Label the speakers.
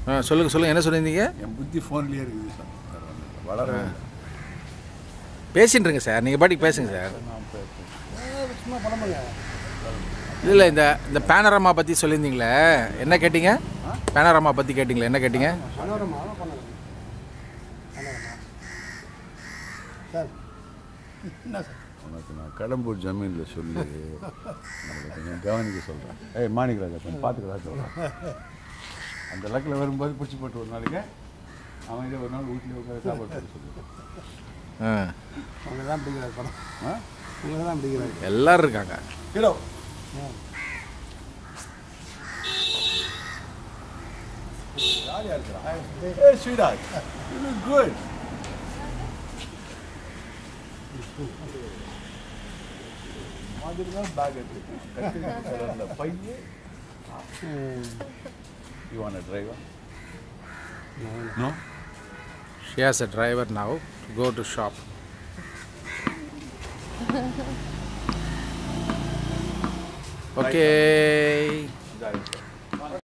Speaker 1: ஆ சொல்லுங்கள் சொல்லுங்கள் என்ன சொல்லியிருந்தீங்க
Speaker 2: என் புத்தி ஃபோன்லேயே இருக்குது சார் வேற ஒண்ணும் இல்ல. வளரவே இல்லை.
Speaker 1: பேசிட்டு இருங்க சார் நீங்கள் பாட்டுக்கு பேசுங்க சார்
Speaker 2: நான் பேசுறேன்.
Speaker 3: சும்மா பழம்புங்க
Speaker 1: இல்லை இல்லை இந்த இந்த பேனரமா பற்றி சொல்லியிருந்தீங்களே என்ன கேட்டீங்க பேனரமா பற்றி கேட்டிங்களே என்ன கேட்டீங்க
Speaker 3: மனோரமா பண்ணுங்க மனோரமா சார் என்ன சார்
Speaker 2: உனக்கு நான் கடம்பூர் ஜமீனில் சொல்லி நம்மளை கொஞ்சம் கவனிக்க சொல்கிறேன் ஏய் மாணிக்கராஜா கொஞ்சம் பார்த்துக்கலாம் சொல்கிறேன் அந்த லக்கில் வரும்போது பிடிச்சி போட்டு ஒரு நாளைக்கு அவன் இதை ஒரு நாள் வீட்டில் உட்கார சாப்பாடு போட்டு சொல்லுவேன்
Speaker 1: ஆ
Speaker 3: அவங்க தான் பிடிக்கிறாரு படம்
Speaker 2: ஆ
Speaker 3: உங்களை தான் பிடிக்கிறாரு
Speaker 1: எல்லாரும் இருக்காங்க
Speaker 2: ஹீரோ யார் யார் இருக்கிறா ஏ ஸ்வீடா யூ லுக் குட் மாதிரி தான் பேக் எடுத்து அந்த பையன் you want driver no
Speaker 1: She has a driver now to go to shop. Okay.